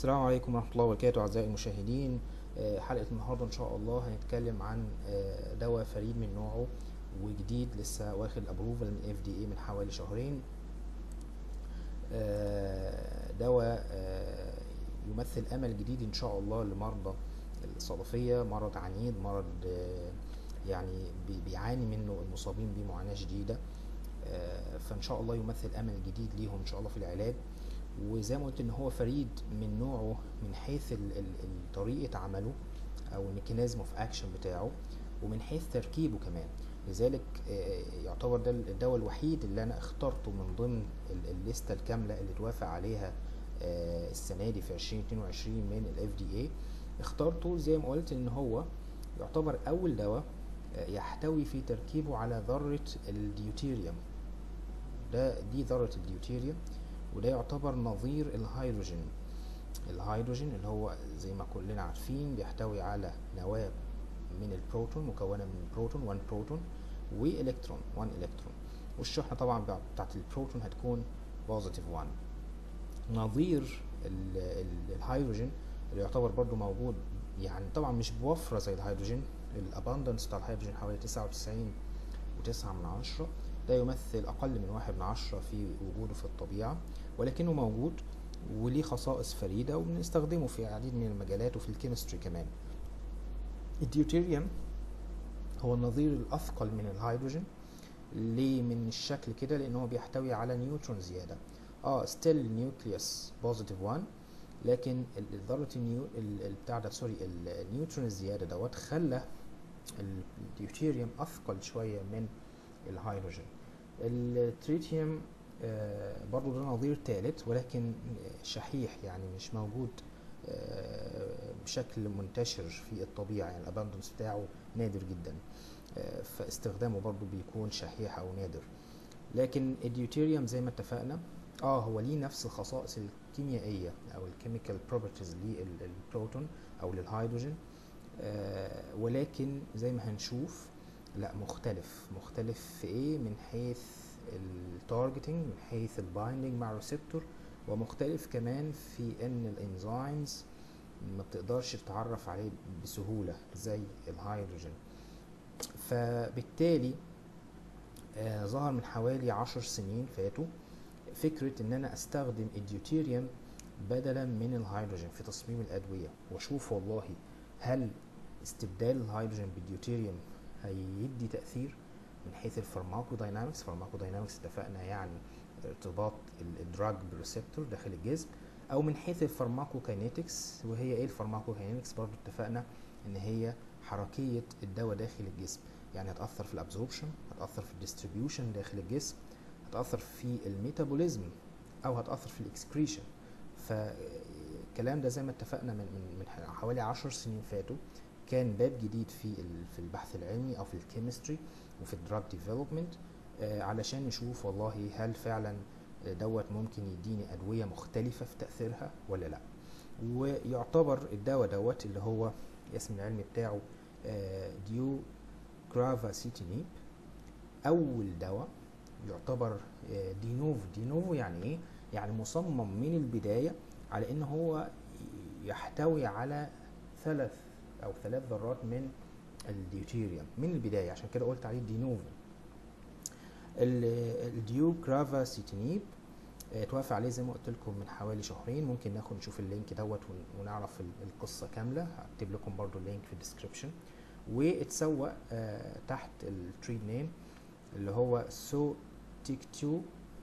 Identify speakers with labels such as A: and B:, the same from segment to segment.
A: السلام عليكم ورحمة الله وبركاته أعزائي المشاهدين آه، حلقة النهاردة إن شاء الله هنتكلم عن آه، دواء فريد من نوعه وجديد لسه واخد أبروفال من FDA من حوالي شهرين آه، دواء آه، يمثل أمل جديد إن شاء الله لمرضى الصدفية مرض عنيد مرض آه، يعني بي- بيعاني منه المصابين بيه معاناة شديدة آه، فإن شاء الله يمثل أمل جديد ليهم إن شاء الله في العلاج وزي ما قلت ان هو فريد من نوعه من حيث ال- ال- ال- طريقه عمله او الميكانيزم اوف اكشن بتاعه ومن حيث تركيبه كمان لذلك آه، يعتبر ده الدواء الوحيد اللي انا اخترته من ضمن ال- الليسته الكامله اللي اتوافق عليها آه، السنه دي في 2022 من الاف دي اي اخترته زي ما قلت ان هو يعتبر اول دواء آه، يحتوي في تركيبه على ذره الديوتيريوم ده دي ذره الديوتيريوم وده يعتبر نظير الهيدروجين الهيدروجين اللي هو زي ما كلنا عارفين بيحتوي على نواة من البروتون مكونة من بروتون 1 بروتون والكترون 1 الكترون والشحنة طبعا بتاعت البروتون هتكون بوزيتيف 1 نظير ال- ال- الهيدروجين اللي يعتبر برضو موجود يعني طبعا مش بوفرة زي الهيدروجين الاباندنس بتاع الهيدروجين حوالي 99 وتسعة من عشرة ده يمثل أقل من واحد من عشرة في وجوده في الطبيعة ولكنه موجود وليه خصائص فريدة وبنستخدمه في عديد من المجالات وفي الكيمستري كمان الديوتيريوم هو النظير الأثقل من الهيدروجين ليه من الشكل كده لأن هو بيحتوي على نيوترون زيادة اه ستيل نيوكليوس بوزيتيف 1 لكن ال- ذرة النيو ال- ال- بتاع ده سوري النيوترون الزيادة دوت خلى الديوتيريوم أثقل شوية من الهيدروجين التريتيوم آه، برضو ده نظير ثالث ولكن شحيح يعني مش موجود آه، بشكل منتشر في الطبيعة يعني الاباندنس بتاعه نادر جدا آه، فاستخدامه برضو بيكون شحيح او نادر لكن الديوتيريوم زي ما اتفقنا اه هو ليه نفس الخصائص الكيميائية او الكيميكال بروبرتيز للبروتون او للهيدروجين آه، ولكن زي ما هنشوف لا مختلف مختلف في ايه من حيث التارجتنج من حيث البايندنج مع الريسبتور ومختلف كمان في ان الانزيمز ما بتقدرش تتعرف عليه بسهولة زي الهيدروجين فبالتالي آه ظهر من حوالي عشر سنين فاتوا فكرة ان انا استخدم الديوتيريوم بدلا من الهيدروجين في تصميم الادوية واشوف والله هل استبدال الهيدروجين بالديوتيريوم هيدي تأثير من حيث الفارماكو داينامكس فارماكو داينامكس اتفقنا يعني ارتباط ال- الدراج بالريسبتور داخل الجسم او من حيث الفارماكو كاينيتكس وهي ايه الفارماكو كاينيتكس برضو اتفقنا ان هي حركية الدواء داخل الجسم يعني هتأثر في الابزوربشن هتأثر في الديستريبيوشن داخل الجسم هتأثر في الميتابوليزم او هتأثر في الاكسكريشن فالكلام ده زي ما اتفقنا من من من حوالي عشر سنين فاتوا كان باب جديد في ال- في البحث العلمي او في الكيمستري وفي الدراج ديفلوبمنت علشان نشوف والله هل فعلا دوت ممكن يديني ادويه مختلفه في تاثيرها ولا لا ويعتبر الدواء دوت اللي هو الاسم العلمي بتاعه آه، ديو جرافاسيتينيب اول دواء يعتبر آه، دينوفو دينوفو يعني ايه يعني مصمم من البدايه على ان هو يحتوي على ثلاث او ثلاث ذرات من الديوتيريوم من البدايه عشان كده قلت عليه دينوفو ال- الديو جرافاسيتينيب آه، اتوافق عليه زي ما قلت لكم من حوالي شهرين ممكن ناخد نشوف اللينك دوت ون- ونعرف ال- القصه كامله هكتب لكم برضو اللينك في الديسكربشن واتسوق آه، تحت التريد نيم اللي هو سو تيك تو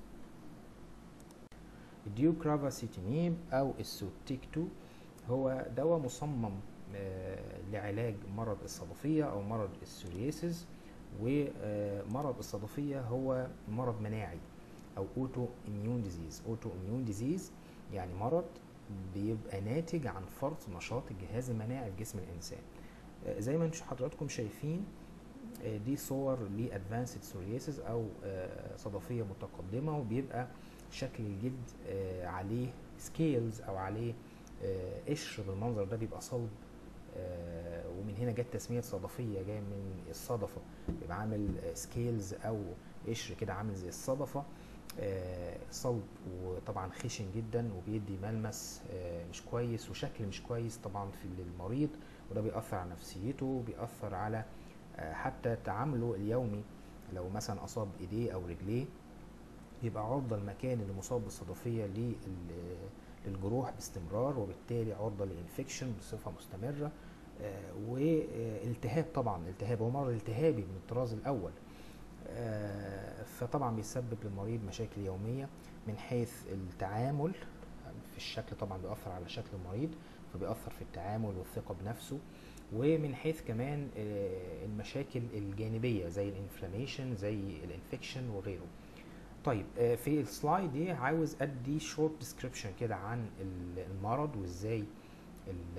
A: الديوكرافاسيتينيب او السوتيكتو هو دواء مصمم آه، لعلاج مرض الصدفية او مرض السورياسيس ومرض الصدفية هو مرض مناعي او اوتو اميون ديزيز اوتو اميون ديزيز يعني مرض بيبقى ناتج عن فرط نشاط الجهاز المناعي في جسم الانسان آه، زي ما انتم حضراتكم شايفين آه، دي صور لادفانسد سورياسيس او آه، صدفيه متقدمه وبيبقى شكل الجلد آه، عليه سكيلز او عليه آه، قشر بالمنظر ده بيبقى صلب آه، ومن هنا جت تسميه صدفيه جايه من الصدفه بيبقى عامل سكيلز او قشر كده عامل زي الصدفه آه، صلب وطبعا خشن جدا وبيدي ملمس آه، مش كويس وشكل مش كويس طبعا في المريض وده بيأثر على نفسيته بيأثر على آه، حتى تعامله اليومي لو مثلا أصاب إيديه أو رجليه يبقى عرضة المكان اللي مصاب بالصدفية لل- للجروح باستمرار وبالتالي عرضة لإنفكشن بصفة مستمرة آه، والتهاب طبعا التهاب هو مرض التهابي من الطراز الأول آه، فطبعا بيسبب للمريض مشاكل يومية من حيث التعامل في الشكل طبعا بيأثر على شكل المريض فبيأثر في التعامل والثقة بنفسه ومن حيث كمان آه، المشاكل الجانبية زي الانفلاميشن زي الانفكشن وغيره طيب آه، في السلايد دي عاوز ادي شورت ديسكريبشن كده عن ال- المرض وازاي ال-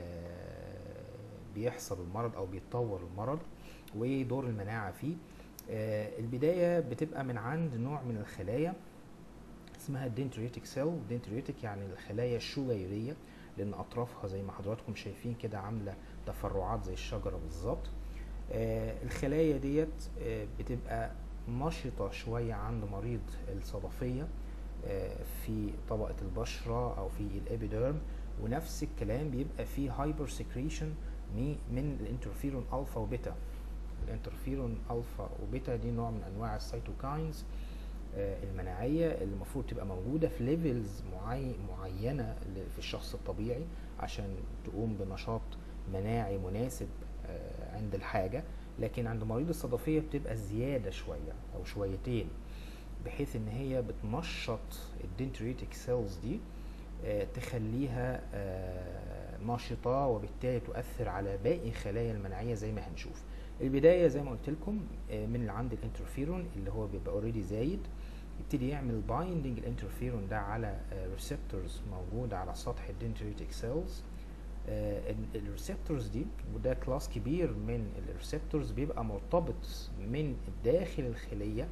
A: آه، بيحصل المرض او بيتطور المرض ودور المناعة فيه آه، البداية بتبقى من عند نوع من الخلايا اسمها الدنتريتك سيل دنتريتك يعني الخلايا الشجيرية لأن أطرافها زي ما حضراتكم شايفين كده عاملة تفرعات زي الشجرة بالظبط آه، الخلايا ديت آه، بتبقى نشطة شوية عند مريض الصدفية آه، في طبقة البشرة أو في الإبيديرم ونفس الكلام بيبقى فيه هايبر سكريشن من الانترفيرون ألفا وبيتا الانترفيرون ألفا وبيتا دي نوع من أنواع السيتوكاينز آه، المناعية اللي المفروض تبقى موجودة في ليفلز معي معينة ل- في الشخص الطبيعي عشان تقوم بنشاط مناعي مناسب آه، عند الحاجة لكن عند مريض الصدفية بتبقى زيادة شوية أو شويتين بحيث إن هي بتنشط الدنتريتك سيلز دي آه، تخليها آه، نشطة وبالتالي تؤثر على باقي خلايا المناعية زي ما هنشوف البداية زي ما قلت لكم آه، من اللي عند الانترفيرون اللي هو بيبقى اوريدي زايد يبتدي يعمل بايندنج الانترفيرون ده على ريسبتورز موجودة على سطح الدنتريتك سيلز الريسبتورز دي وده كلاس كبير من الريسبتورز بيبقى مرتبط من داخل الخلية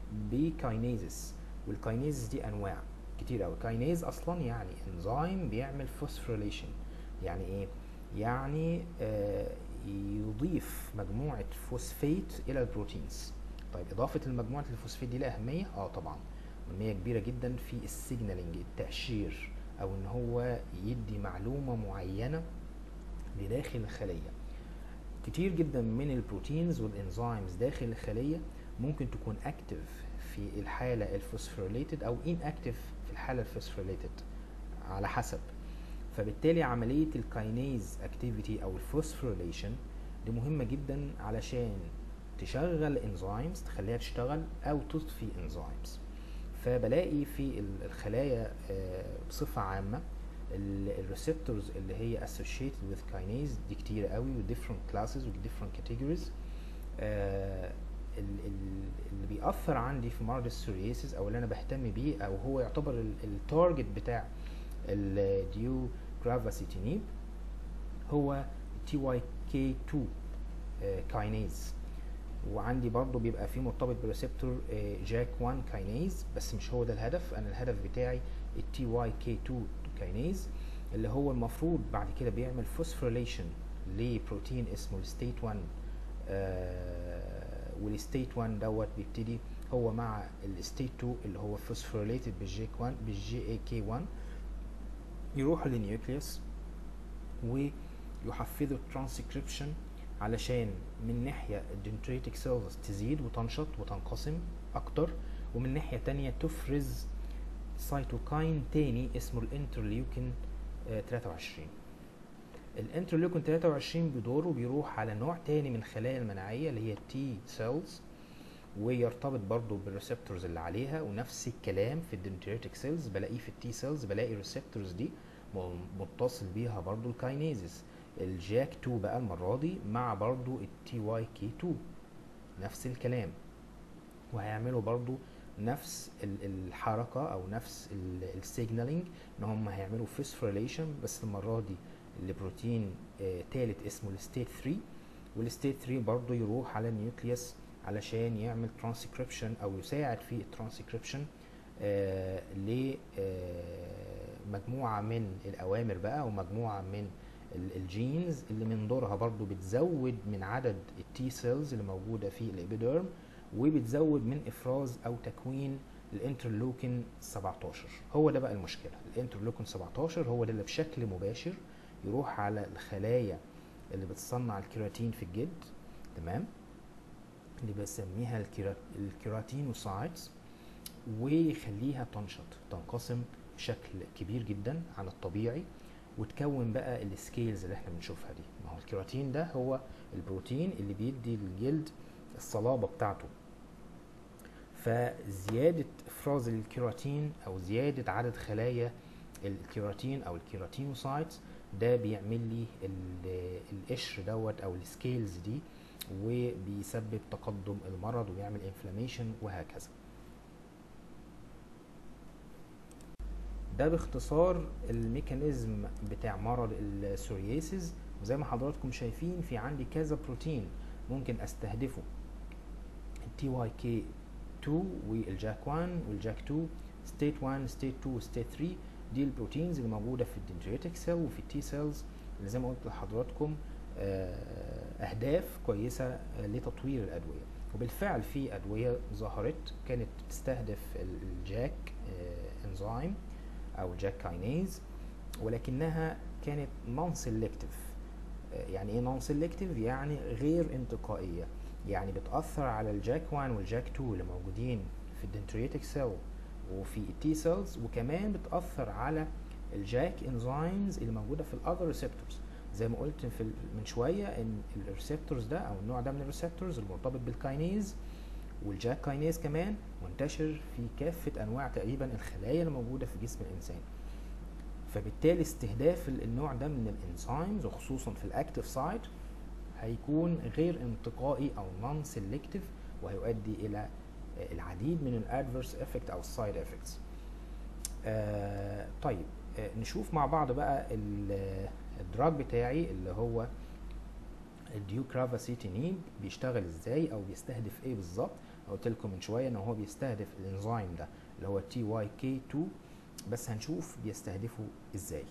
A: بكاينيزس والكاينيزس دي انواع كتير قوي كاينيز اصلا يعني انزيم بيعمل فوسفوريليشن يعني ايه يعني آه يضيف مجموعة فوسفيت الى البروتينز طيب اضافة المجموعة الفوسفيت دي لها اهمية اه طبعا اهمية كبيرة جدا في السيجنالينج التأشير او ان هو يدي معلومة معينة لداخل الخلية كتير جدا من البروتينز والانزيمز داخل الخلية ممكن تكون اكتف في الحالة الفوسفوريليتد او ان اكتف في الحالة الفوسفوريليتد على حسب فبالتالي عملية الكاينيز اكتيفيتي او الفوسفوريليشن دي مهمة جدا علشان تشغل انزيمز تخليها تشتغل او تطفي انزيمز فبلاقي في ال- الخلايا آه، بصفة عامة الريسبتورز اللي هي associated with kinase دي كتير قوي و different classes و different categories آه، ال- ال- اللي بيأثر عندي في مرض السورياسيس او اللي انا بهتم بيه او هو يعتبر التارجت بتاع الديو جرافاسيتينيب هو تي واي كي 2 كاينيز وعندي برضو بيبقى فيه مرتبط بريسبتور جاك 1 كاينيز بس مش هو ده الهدف انا الهدف بتاعي التي واي كي 2 كاينيز اللي هو المفروض بعد كده بيعمل فوسفوريليشن لبروتين اسمه الستيت 1 آه والستيت 1 دوت بيبتدي هو مع الستيت 2 اللي هو فوسفوريليتد بالجي 1 بالجي اي كي 1 يروحوا للنيوكليوس ويحفزوا الترانسكريبشن علشان من ناحية الدنتريتك سيلز تزيد وتنشط وتنقسم أكتر ومن ناحية تانية تفرز سيتوكاين تاني اسمه الانترليوكين آه 23 الانترليوكين 23 بدوره بيروح على نوع تاني من الخلايا المناعية اللي هي التي سيلز ويرتبط برضو بالريسبتورز اللي عليها ونفس الكلام في الدنتريتك سيلز بلاقيه في التي سيلز بلاقي الريسبتورز دي م- متصل بيها برضو الكاينيزز الجاك 2 بقى المرة دي مع برضو التي واي كي 2 نفس الكلام وهيعملوا برضو نفس ال- الحركة او نفس السيجنالينج ان هم هيعملوا فوسفوريليشن بس المرة دي لبروتين آه تالت اسمه الستيت 3 والستيت 3 برضو يروح على النيوكليوس علشان يعمل ترانسكريبشن او يساعد في الترانسكريبشن آه لمجموعة من الاوامر بقى ومجموعة من ال- الجينز اللي من دورها برضو بتزود من عدد التي سيلز اللي موجودة في الابيديرم وبتزود من افراز او تكوين الانترلوكين 17 هو ده بقى المشكله الانترلوكين 17 هو ده اللي بشكل مباشر يروح على الخلايا اللي بتصنع الكيراتين في الجلد تمام اللي بسميها الكيرا- الكيراتينوسايتس ويخليها تنشط تنقسم بشكل كبير جدا عن الطبيعي وتكون بقى السكيلز اللي احنا بنشوفها دي ما هو الكيراتين ده هو البروتين اللي بيدي للجلد الصلابة بتاعته فزيادة افراز الكيراتين او زيادة عدد خلايا الكيراتين او الكيراتينوسايتس ده بيعمل لي ال- القشر دوت او السكيلز دي وبيسبب تقدم المرض ويعمل انفلاميشن وهكذا ده باختصار الميكانيزم بتاع مرض السورياسيس وزي ما حضراتكم شايفين في عندي كذا بروتين ممكن استهدفه التي واي كي 2 والجاك 1 والجاك 2 ستيت 1 ستيت 2 وستيت 3 دي البروتينز اللي موجوده في الدندريتك سيل وفي التي سيلز اللي زي ما قلت لحضراتكم آه، اهداف كويسه آه، لتطوير الادويه وبالفعل في ادويه ظهرت كانت بتستهدف ال- الجاك آه، انزيم او الجاك كاينيز ولكنها كانت نون سيلكتيف يعني ايه نون سيلكتيف يعني غير انتقائيه يعني بتاثر على الجاك 1 والجاك 2 اللي موجودين في الدنتريتك سيل وفي التي سيلز وكمان بتاثر على الجاك انزيمز اللي موجوده في الاذر ريسبتورز زي ما قلت في ال- من شويه ان الريسبتورز ده او النوع ده من الريسبتورز المرتبط بالكاينيز والجاك كاينيز كمان منتشر في كافه انواع تقريبا الخلايا اللي موجوده في جسم الانسان فبالتالي استهداف ال- النوع ده من الانزيمز وخصوصا في الاكتيف سايت هيكون غير انتقائي او نون سيلكتيف وهيؤدي الى آه، العديد من الادفيرس افكت او السايد افكتس آه طيب آه نشوف مع بعض بقى ال- آه، الدراج بتاعي اللي هو الديوكرافاسيتينين بيشتغل ازاي او بيستهدف ايه بالظبط قلت لكم من شويه ان هو بيستهدف الانزيم ده اللي هو تي واي كي 2 بس هنشوف بيستهدفه ازاي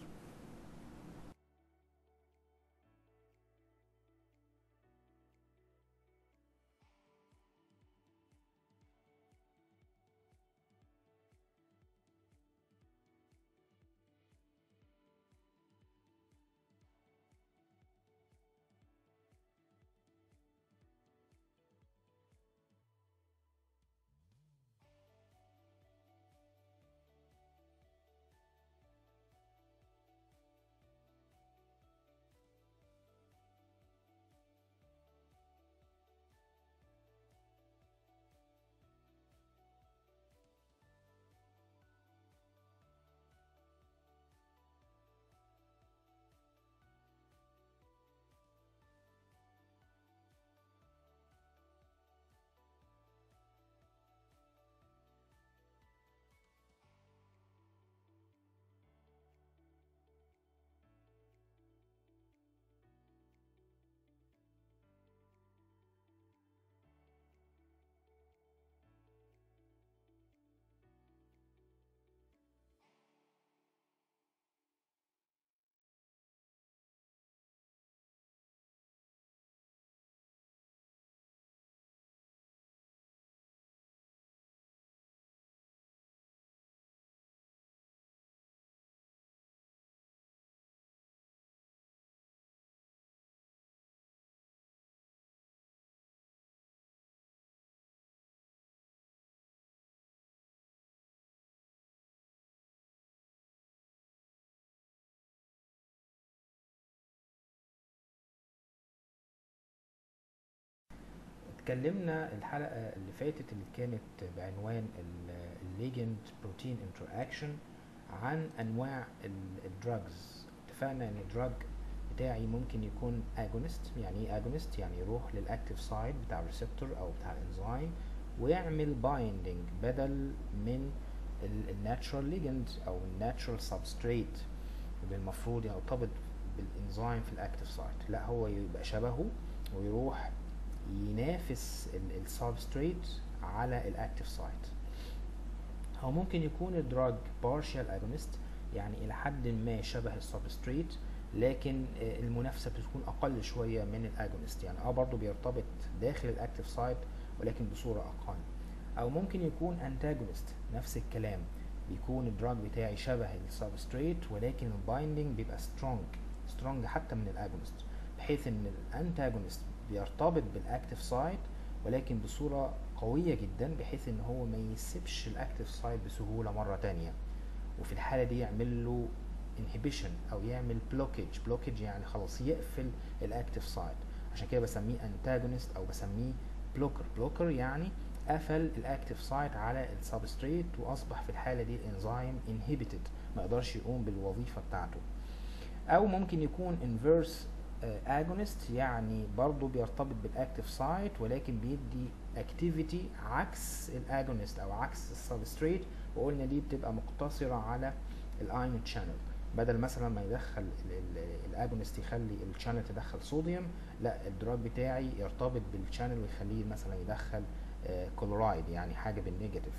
A: اتكلمنا الحلقة اللي فاتت اللي كانت بعنوان الليجند بروتين انتراكشن عن انواع الدراجز اتفقنا ان الدراج بتاعي ممكن يكون اجونست يعني ايه اجونست يعني يروح للاكتيف سايد بتاع الريسبتور او بتاع الانزيم ويعمل بايندينج بدل من الناتشرال ليجند او الناتشرال سبستريت اللي المفروض يرتبط بالانزيم في الاكتيف سايت لا هو يبقى شبهه ويروح ينافس السبستريت على الاكتيف سايت او ممكن يكون الدراج بارشال اجونست يعني الى حد ما شبه السبستريت لكن آه، المنافسه بتكون اقل شويه من الاجونست يعني اه برضه بيرتبط داخل الاكتيف سايت ولكن بصوره اقل او ممكن يكون انتاجونست نفس الكلام بيكون الدراج بتاعي شبه السبستريت ولكن البايندنج بيبقى سترونج سترونج حتى من الاجونست بحيث ان الانتاجونست بيرتبط بالاكتيف سايت ولكن بصوره قويه جدا بحيث ان هو ما يسيبش الاكتيف سايت بسهوله مره تانية وفي الحاله دي يعمل له انهبيشن او يعمل بلوكج بلوكج يعني خلاص يقفل الاكتيف سايت عشان كده بسميه انتاجونست او بسميه بلوكر بلوكر يعني قفل الاكتيف سايت على السبستريت واصبح في الحاله دي الانزيم انهبيتد ما يقدرش يقوم بالوظيفه بتاعته او ممكن يكون انفيرس اجونست يعني برضه بيرتبط بالاكتيف سايت ولكن بيدي اكتيفيتي عكس الاجونست او عكس السبستريت وقلنا دي بتبقى مقتصره على الايون شانل بدل مثلا ما يدخل الاجونست يخلي الشانل تدخل صوديوم لا الدراج بتاعي يرتبط بالشانل ويخليه مثلا يدخل كلورايد يعني حاجه بالنيجاتيف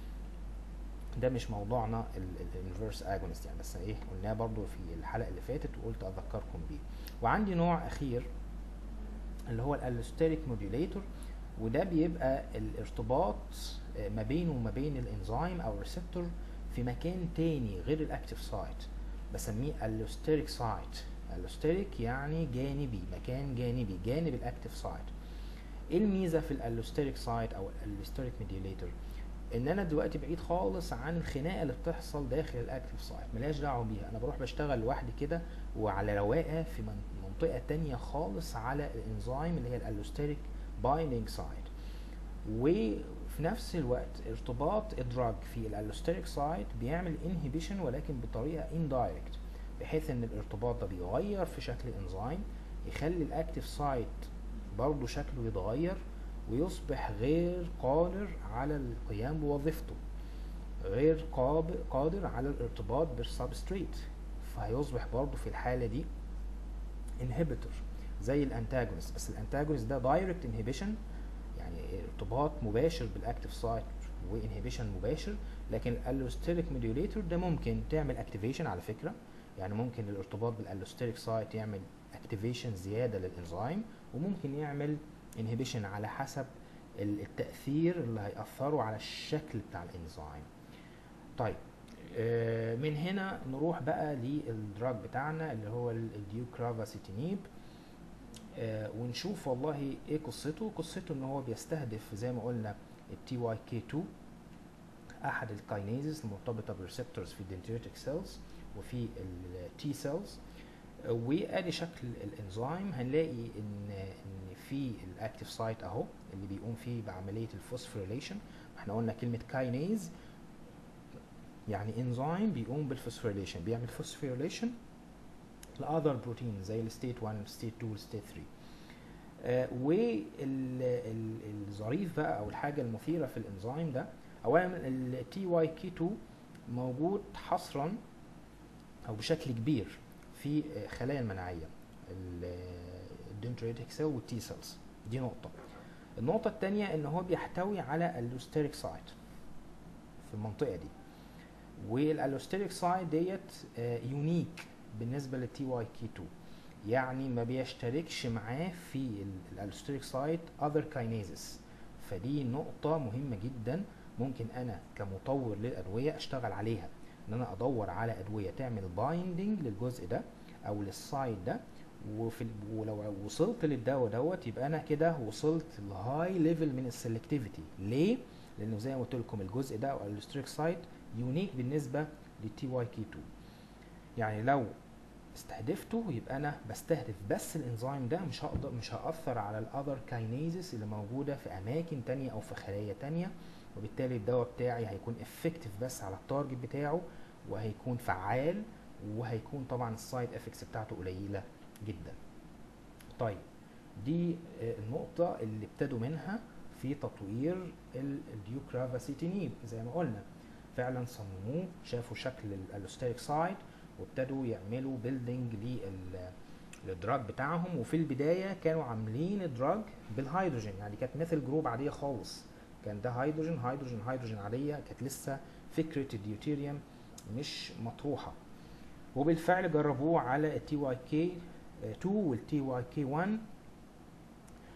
A: ده مش موضوعنا الانفيرس اجونست يعني بس ايه قلناه برضو في الحلقه اللي فاتت وقلت اذكركم بيه وعندي نوع اخير اللي هو الالوستيريك موديوليتور وده بيبقى الارتباط ما بينه وما بين الانزيم او الريسبتور في مكان تاني غير الاكتيف سايت بسميه الوستيريك سايت الوستيريك يعني جانبي مكان جانبي جانب الاكتيف سايت ايه الميزه في الالوستيريك سايت او الالوستيريك ميديوليتور ان انا دلوقتي بعيد خالص عن الخناقه اللي بتحصل داخل الاكتيف سايت ملهاش دعوه بيها انا بروح بشتغل لوحدي كده وعلى رواقه في منطقه تانية خالص على الانزيم اللي هي الالوستيريك بايندينج سايت وفي نفس الوقت ارتباط ادراج في الالوستيريك سايت بيعمل انهبيشن ولكن بطريقه اندايركت بحيث ان الارتباط ده بيغير في شكل الانزيم يخلي الاكتيف سايت برضه شكله يتغير ويصبح غير قادر على القيام بوظيفته غير قادر على الارتباط بالسبستريت فهيصبح برضه في الحالة دي انهبيتور زي الانتاجونست بس الانتاجونست ده دايركت انهبيشن يعني ارتباط مباشر بالاكتيف سايت وانهبيشن مباشر لكن الالوستيريك موديوليتور ده ممكن تعمل اكتيفيشن على فكره يعني ممكن الارتباط بالالوستيريك سايت يعمل اكتيفيشن زياده للانزيم وممكن يعمل انهبيشن على حسب التاثير اللي هياثره على الشكل بتاع الانزيم طيب آه من هنا نروح بقى للدراج بتاعنا اللي هو الديوكرافاسيتينيب آه ونشوف والله ايه قصته قصته ان هو بيستهدف زي ما قلنا التي واي كي 2 احد الكاينيزز المرتبطه بالريسبتورز في الدنتريتك سيلز وفي التي سيلز وادي شكل الانزيم هنلاقي ان ان في الاكتيف سايت اهو اللي بيقوم فيه بعمليه الفوسفوريليشن احنا قلنا كلمه كاينيز يعني انزيم بيقوم بالفوسفوريليشن بيعمل فوسفوريليشن لاذر بروتين زي الستيت 1 الستيت 2 الستيت 3 آه والظريف بقى او الحاجه المثيره في الانزيم ده اولا التي واي كي 2 موجود حصرا او بشكل كبير في خلايا المناعيه الدنتريتك سيل والتي سيلز دي نقطه النقطه الثانيه ان هو بيحتوي على اللوستيريك سايت في المنطقه دي والالوستيريك سايت ديت يونيك بالنسبه للتي واي كي 2 يعني ما بيشتركش معاه في الالوستيريك سايت اذر كاينيزز فدي نقطه مهمه جدا ممكن انا كمطور للادويه اشتغل عليها ان انا ادور على ادويه تعمل بايندنج للجزء ده او للسايد ده وفي ولو وصلت للدواء دوت يبقى انا كده وصلت لهاي ليفل من السلكتيفيتي ليه لانه زي ما قلت لكم الجزء ده او الستريك سايت يونيك بالنسبه للتي واي كي 2 يعني لو استهدفته يبقى انا بستهدف بس الانزيم ده مش هقدر مش هاثر على الاذر كاينيزز اللي موجوده في اماكن تانية او في خلايا تانية وبالتالي الدواء بتاعي هيكون افكتيف بس على التارجت بتاعه وهيكون فعال وهيكون طبعا السايد افكتس بتاعته قليله جدا طيب دي النقطة اللي ابتدوا منها في تطوير الديوكرافاسيتينيب زي ما قلنا فعلا صمموه شافوا شكل الالوستيريك سايت وابتدوا يعملوا بيلدينج للدراج بتاعهم وفي البداية كانوا عاملين الدراج بالهيدروجين يعني كانت مثل جروب عادية خالص كان ده هيدروجين هيدروجين هيدروجين عادية كانت لسه فكرة الديوتيريوم مش مطروحة وبالفعل جربوه على التي واي كي 2 والتي واي كي 1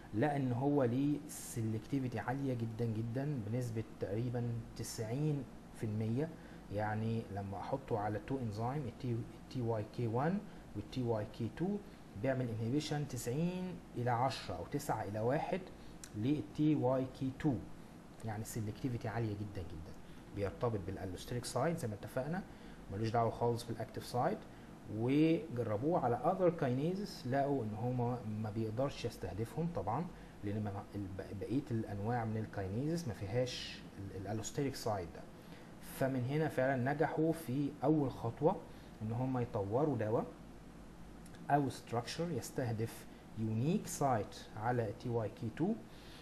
A: لقى ان هو ليه سلكتيفيتي عاليه جدا جدا بنسبه تقريبا 90% يعني لما احطه على تو انزيم التي واي كي 1 والتي واي كي 2 بيعمل انهبيشن 90 الى 10 او 9 الى 1 للتي واي كي 2 يعني سلكتيفيتي عاليه جدا جدا بيرتبط بالالوستريك سايد زي ما اتفقنا ملوش دعوه خالص بالاكتيف سايد وجربوه على اذر كاينيزز لقوا ان هما ما بيقدرش يستهدفهم طبعا لان ما- الب- بقيه الانواع من الكاينيزز ما فيهاش الالوستريك سايد ده فمن هنا فعلا نجحوا في اول خطوه ان هم يطوروا دواء او ستراكشر يستهدف يونيك سايت على تي واي كي 2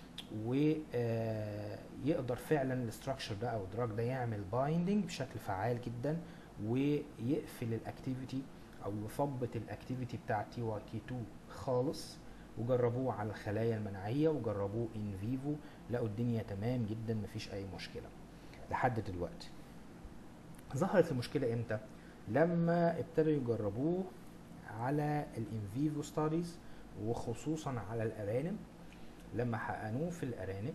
A: ويقدر فعلا الاستراكشر ده او الدراج ده يعمل بايندنج بشكل فعال جدا ويقفل الاكتيفيتي او يثبط الاكتيفيتي بتاع تي واي كي 2 خالص وجربوه على الخلايا المناعيه وجربوه ان فيفو لقوا الدنيا تمام جدا مفيش اي مشكله لحد دلوقتي ظهرت المشكله امتى لما ابتدوا يجربوه على الان فيفو ستاديز وخصوصا على الارانب لما حقنوه في الارانب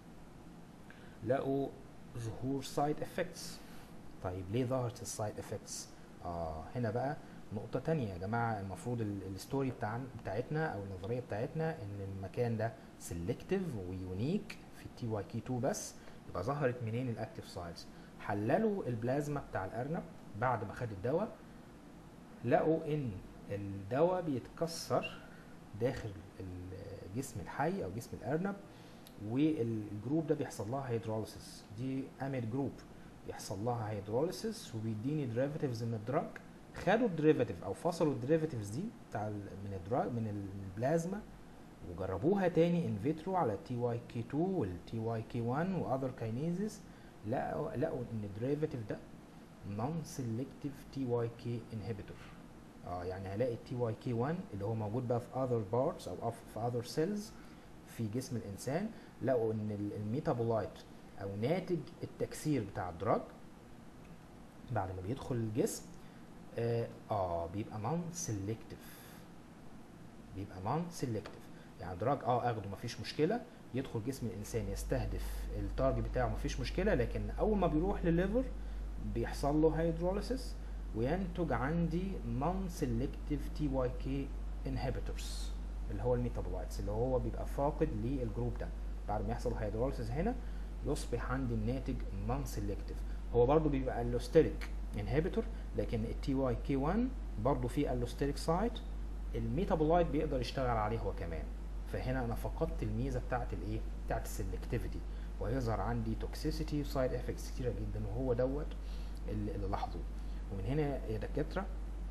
A: لقوا ظهور سايد افكتس طيب ليه ظهرت السايد افكتس اه هنا بقى نقطة تانية يا جماعة المفروض ال- الستوري بتاع بتاعتنا او النظرية بتاعتنا ان المكان ده سيلكتيف ويونيك في التي واي كي 2 بس يبقى ظهرت منين الاكتيف سايتس حللوا البلازما بتاع الارنب بعد ما خد الدواء لقوا ان الدواء بيتكسر داخل الجسم الحي او جسم الارنب والجروب ده بيحصل لها هيدروليسيس دي اميد جروب بيحصل لها هيدروليسيس وبيديني ديريفاتيفز من الدراج خدوا الديريفاتيف او فصلوا الديريفاتيفز دي بتاع ال- من الدراج من البلازما وجربوها تاني ان فيترو على التي واي كي 2 والتي واي كي 1 واذر كاينيزز لقوا لقوا ان الديريفاتيف ده نون سيلكتيف تي واي كي انهبيتور اه يعني هلاقي التي واي كي 1 اللي هو موجود بقى في other parts او في other cells في جسم الانسان لقوا ان ال- الميتابولايت او ناتج التكسير بتاع الدراج بعد ما بيدخل الجسم اه, آه بيبقى نون سيلكتيف بيبقى نون سيلكتيف يعني دراج اه اخده مفيش مشكله يدخل جسم الانسان يستهدف التارجت بتاعه مفيش مشكله لكن اول ما بيروح للليفر بيحصل له هيدروليسيس وينتج عندي نون سيلكتيف تي واي كي انهبيتورز اللي هو الميتابولايتس اللي هو بيبقى فاقد للجروب ده بعد ما يحصل هيدروليسيس هنا يصبح عندي الناتج نون سيلكتيف هو برضو بيبقى الوستيريك انهبيتور لكن التي واي كي 1 برضو فيه الوستيريك سايت الميتابولايت بيقدر يشتغل عليه هو كمان فهنا انا فقدت الميزه بتاعت الايه بتاعت السلكتيفيتي وهيظهر عندي توكسيسيتي وسايد افكتس كتيره جدا وهو دوت اللي اللي لاحظوه ومن هنا يا دكاتره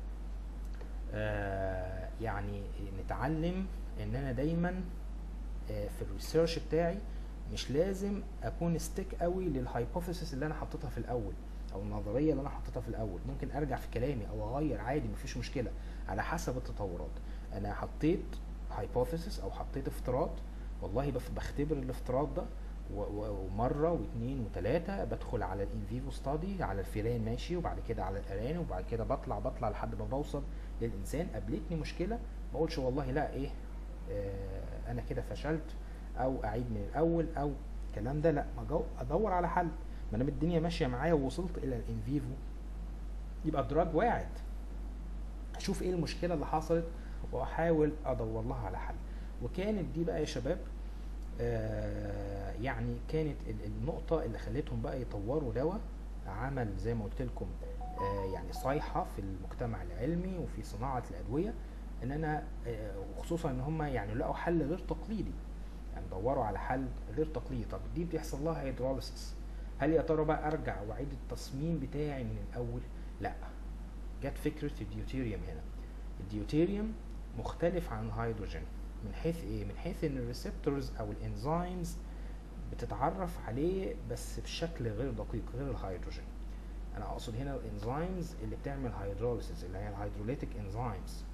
A: آه يعني نتعلم ان انا دايما آه في الريسيرش بتاعي مش لازم اكون ستيك قوي للهايبوثيسيس اللي انا حطيتها في الاول او النظريه اللي انا حطيتها في الاول ممكن ارجع في كلامي او اغير عادي مفيش مشكله على حسب التطورات انا حطيت هايبوثيسيس او حطيت افتراض والله بف- بختبر الافتراض ده و- و- ومره واثنين وثلاثه بدخل على الان فيفو ستادي على الفيران ماشي وبعد كده على الارانب وبعد كده بطلع بطلع لحد ما بوصل للانسان قابلتني مشكله ما اقولش والله لا ايه آه انا كده فشلت او اعيد من الاول او الكلام ده لا ما جو ادور على حل ما دام الدنيا ماشيه معايا ووصلت الى الان فيفو يبقى الدراج واعد اشوف ايه المشكله اللي حصلت واحاول ادور لها على حل وكانت دي بقى يا شباب آه يعني كانت ال- النقطة اللي خلتهم بقى يطوروا دواء عمل زي ما قلت لكم آه يعني صيحة في المجتمع العلمي وفي صناعة الأدوية إن أنا آه وخصوصا إن هم يعني لقوا حل غير تقليدي يعني دوروا على حل غير تقليدي طب دي بيحصل لها هيدروليسيس هل يا ترى بقى أرجع وأعيد التصميم بتاعي من الأول؟ لأ جت فكرة الديوتيريوم هنا الديوتيريوم مختلف عن الهيدروجين من حيث ايه من حيث ان الريسبتورز او الانزيمز بتتعرف عليه بس بشكل غير دقيق غير الهيدروجين انا اقصد هنا الانزيمز اللي بتعمل هيدروليسيس اللي هي الهيدروليتيك انزيمز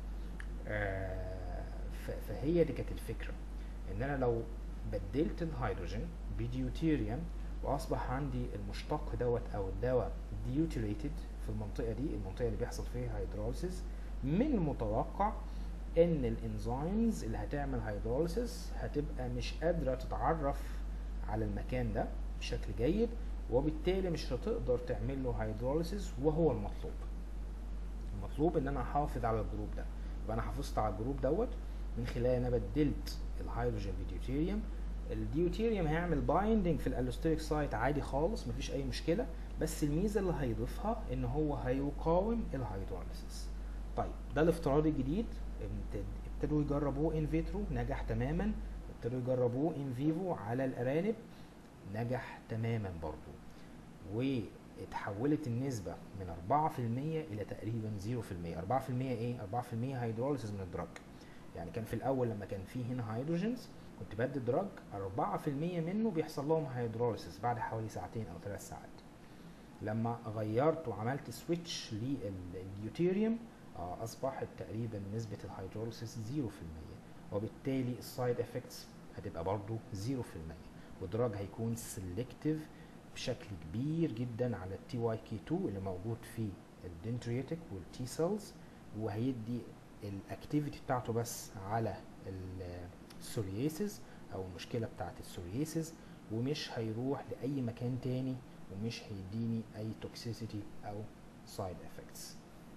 A: فهي دي كانت الفكره ان انا لو بدلت الهيدروجين بديوتيريوم واصبح عندي المشتق دوت او الدواء ديوتيريتد في المنطقه دي المنطقه اللي بيحصل فيها هيدروليسيس من المتوقع ان الانزيمز اللي هتعمل هيدروليسيس هتبقى مش قادره تتعرف على المكان ده بشكل جيد وبالتالي مش هتقدر تعمل له هيدروليسيس وهو المطلوب المطلوب ان انا احافظ على الجروب ده يبقى انا حافظت على الجروب دوت من خلال ان انا بدلت الهيدروجين بديوتيريوم الديوتيريوم هيعمل بايندنج في الالوستيريك سايت عادي خالص مفيش اي مشكله بس الميزه اللي هيضيفها ان هو هيقاوم الهيدروليسيس طيب ده الافتراض الجديد ابتدوا يجربوه ان فيترو نجح تماما ابتدوا يجربوه ان فيفو على الارانب نجح تماما برضو واتحولت النسبة من 4% إلى تقريبا 0% 4% إيه؟ 4% هيدروليسيس من الدراج يعني كان في الأول لما كان فيه هنا هيدروجينز كنت بدي دراج 4% منه بيحصل لهم هيدروليسيس بعد حوالي ساعتين أو ثلاث ساعات لما غيرت وعملت سويتش للديوتيريوم آه أصبحت تقريبا نسبة الهيدروليسيس 0% وبالتالي السايد افكتس هتبقى برضو 0% والدراج هيكون سيلكتيف بشكل كبير جدا على التي واي كي 2 اللي موجود في الدنتريتك والتي سيلز وهيدي الاكتيفيتي بتاعته بس على السورياسيس او المشكله بتاعت السورياسيس ومش هيروح لاي مكان تاني ومش هيديني اي توكسيسيتي او سايد افكتس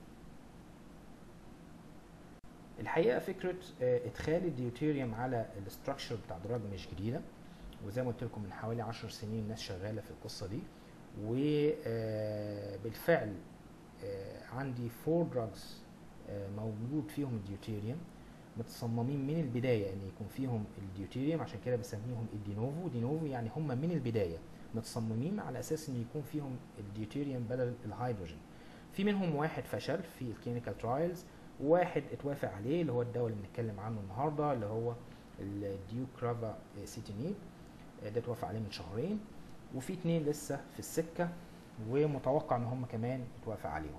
A: الحقيقه فكره ادخال الديوتيريوم على الاستراكشر بتاع دراج مش جديده وزي ما قلت لكم من حوالي 10 سنين الناس شغاله في القصه دي وبالفعل عندي فور دراجز موجود فيهم الديوتيريوم متصممين من البدايه ان يكون فيهم الديوتيريوم عشان كده بسميهم الدينوفو دينوفو يعني هم من البدايه متصممين على اساس ان يكون فيهم الديوتيريوم بدل الهيدروجين في منهم واحد فشل في الكلينيكال ترايلز وواحد اتوافق عليه اللي هو الدواء اللي بنتكلم عنه النهارده اللي هو الديوكرافا سيتينيب ده اتوافق عليه من شهرين وفي اتنين لسه في السكة ومتوقع ان هم كمان يتوافق عليهم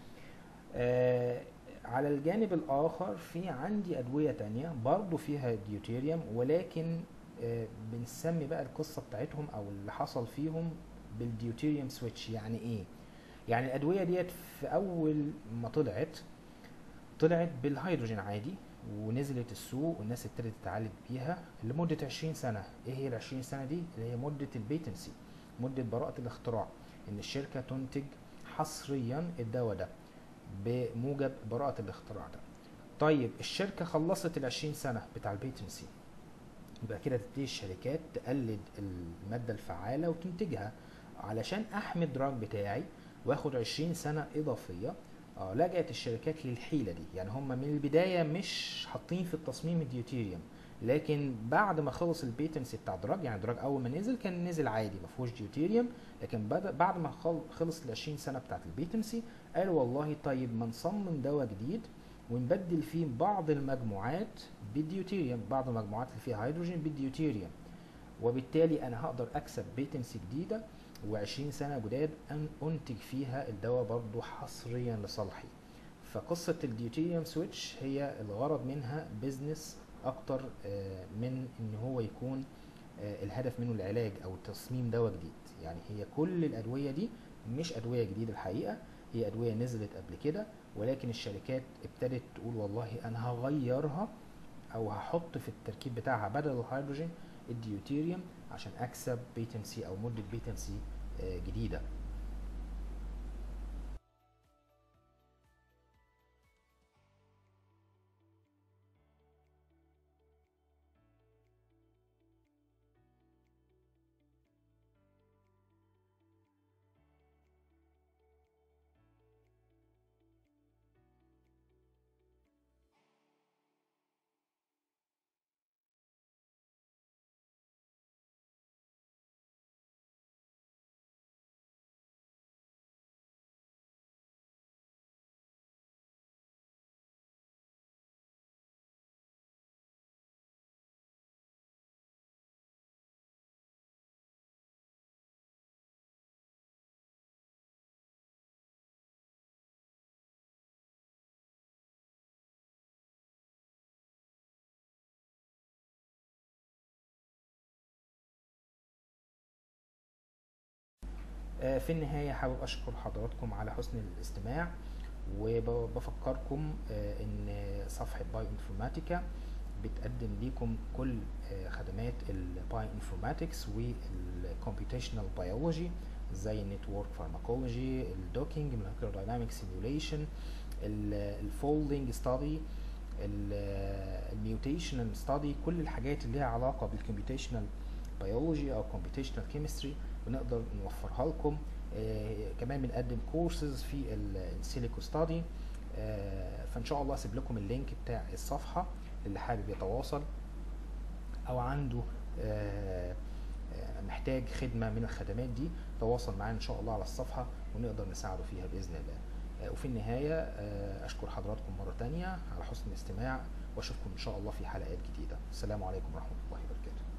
A: آه على الجانب الاخر في عندي ادوية تانية برضو فيها ديوتيريوم ولكن آه بنسمي بقى القصة بتاعتهم او اللي حصل فيهم بالديوتيريوم سويتش يعني ايه يعني الادوية ديت في اول ما طلعت طلعت بالهيدروجين عادي ونزلت السوق والناس ابتدت تتعالج بيها لمدة 20 سنة ايه هي ال 20 سنة دي اللي هي مدة البيتنسي مدة براءة الاختراع ان الشركة تنتج حصريا الدواء ده بموجب براءة الاختراع ده طيب الشركة خلصت ال 20 سنة بتاع البيتنسي يبقى كده تبتدي الشركات تقلد المادة الفعالة وتنتجها علشان احمي الدراج بتاعي واخد 20 سنة اضافية اه لجأت الشركات للحيلة دي يعني هم من البداية مش حاطين في التصميم الديوتيريوم لكن بعد ما خلص البيتنسي بتاع دراج يعني دراج اول ما نزل كان نزل عادي ما فيهوش ديوتيريوم لكن بعد ما خلص ال 20 سنه بتاعت البيتنسي قالوا والله طيب ما نصمم دواء جديد ونبدل فيه بعض المجموعات بالديوتيريوم بعض المجموعات اللي فيها هيدروجين بالديوتيريوم وبالتالي انا هقدر اكسب بيتنسي جديده و20 سنه جداد ان انتج فيها الدواء برضو حصريا لصالحي فقصه الديوتيريوم سويتش هي الغرض منها بيزنس اكتر من ان هو يكون الهدف منه العلاج او تصميم دواء جديد يعني هي كل الادويه دي مش ادويه جديده الحقيقه هي ادويه نزلت قبل كده ولكن الشركات ابتدت تقول والله انا هغيرها او هحط في التركيب بتاعها بدل الهيدروجين الديوتيريوم عشان اكسب بيتنسي او مده بيتنسي جديده في النهاية حابب أشكر حضراتكم على حسن الاستماع وبفكركم إن صفحة باي انفورماتيكا بتقدم ليكم كل آه، خدمات الباي انفورماتكس والكمبيوتيشنال بيولوجي زي النتورك فارماكولوجي الدوكينج المولكيولر دايناميك سيميوليشن الفولدنج ستادي الميوتيشنال ستادي كل الحاجات اللي ليها علاقه بالكمبيوتيشنال بيولوجي او كمبيوتيشنال كيمستري بنقدر نوفرها لكم آه، كمان بنقدم كورسز في السيليكو ستادي فان شاء الله اسيب لكم اللينك بتاع الصفحه اللي حابب يتواصل او عنده آه، آه، محتاج خدمه من الخدمات دي تواصل معانا ان شاء الله على الصفحه ونقدر نساعده فيها باذن الله آه، وفي النهايه آه، اشكر حضراتكم مره تانية على حسن الاستماع واشوفكم ان شاء الله في حلقات جديده السلام عليكم ورحمه الله وبركاته